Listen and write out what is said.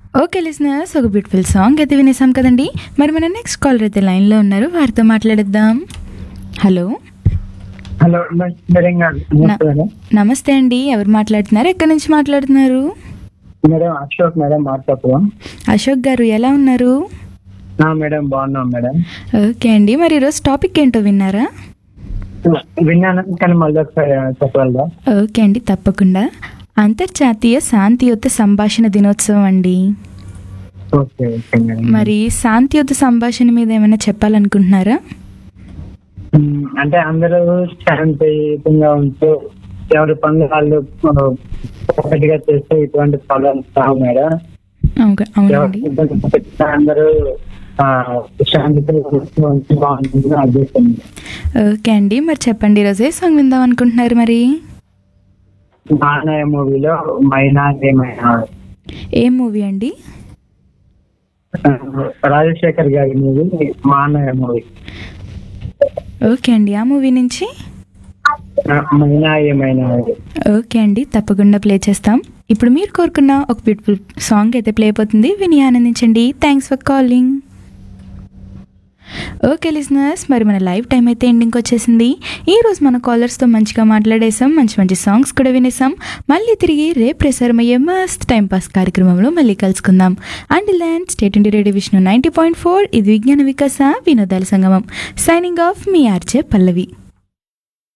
okay listeners ఒక beautiful song అయితే వినేసాం కదండి మరి మన నెక్స్ట్ కాలర్ అయితే లైన్లో ఉన్నారు వారితో మాట్లాడేద్దాం హలో హలో మేడం గారు నమస్తే మేడం నమస్తే అండి ఎవరు మాట్లాడుతున్నారు ఎక్కడి నుంచి మాట్లాడుతున్నారు మేడం అశోక్ మేడం మార్కాపురం అశోక్ గారు ఎలా ఉన్నారు ఆ, మేడం బాగున్నాం మేడం ఓకే అండి మరి ఈరోజు టాపిక్ ఏంటో విన్నారా విన్నాను కానీ మళ్ళీ ఒకసారి చెప్పగలరా ఓకే అండి తప్పకుండా అంతర్జాతీయ శాంతియుత సంభాషణ దినోత్సవం అండి ఓకే ఓకే మేడం మరి శాంతియుత సంభాషణ మీద ఏమైనా చెప్పాలనుకుంటున్నారా ఉమ్, అంటే అందరూ శాంతియుతంగా ఉంటూ ఎవరి పనులు వాళ్ళు ఆ, ఒకటిగా చేస్తే ఇటువంటి ప్రాబ్లమ్స్ రావు మేడం అవుగా- అవునండి ఎవరు అందరూ ఆ, శాంతితో ఉంటే బాగుంటుంది నా ఉద్దేశం ఓకే అండి మరి చెప్పండి ఈరోజు ఏ సాంగ్ విందాం అనుకుంటున్నారు మరి నాన్నయ్య మూవీలో మైనా ఏమైనా ఏ మూవీ అండి ఆ, రాజశేఖర్ గారి మూవీ మానయ్య మూవీ ఓకే అండి ఆ మూవీ నుంచి మైనా ఏమైనా ఓకే అండి తప్పకుండా ప్లే చేస్తాం ఇప్పుడు మీరు కోరుకున్న ఒక బ్యూటిఫుల్ సాంగ్ అయితే ప్లే అయిపోతుంది విని ఆనందించండి thanks for calling okay listeners మరి మన లైవ్ టైం అయితే ఎండింగ్ వచ్చేసింది ఈ రోజు మన కాలర్స్తో మంచిగా మాట్లాడేసాం మంచి మంచి సాంగ్స్ కూడా వినేసాం మళ్ళీ తిరిగి రేపు ప్రసారమయ్యే మస్త్ టైం పాస్ కార్యక్రమంలో మళ్ళీ కలుసుకుందాం అండ్ ల్యాండ్ స్టేట్ ఇండి radio Vishnu ninety point four ఇది విజ్ఞాన వికాస వినోదాల సంగమం సైనింగ్ ఆఫ్ మీ ఆర్జే పల్లవి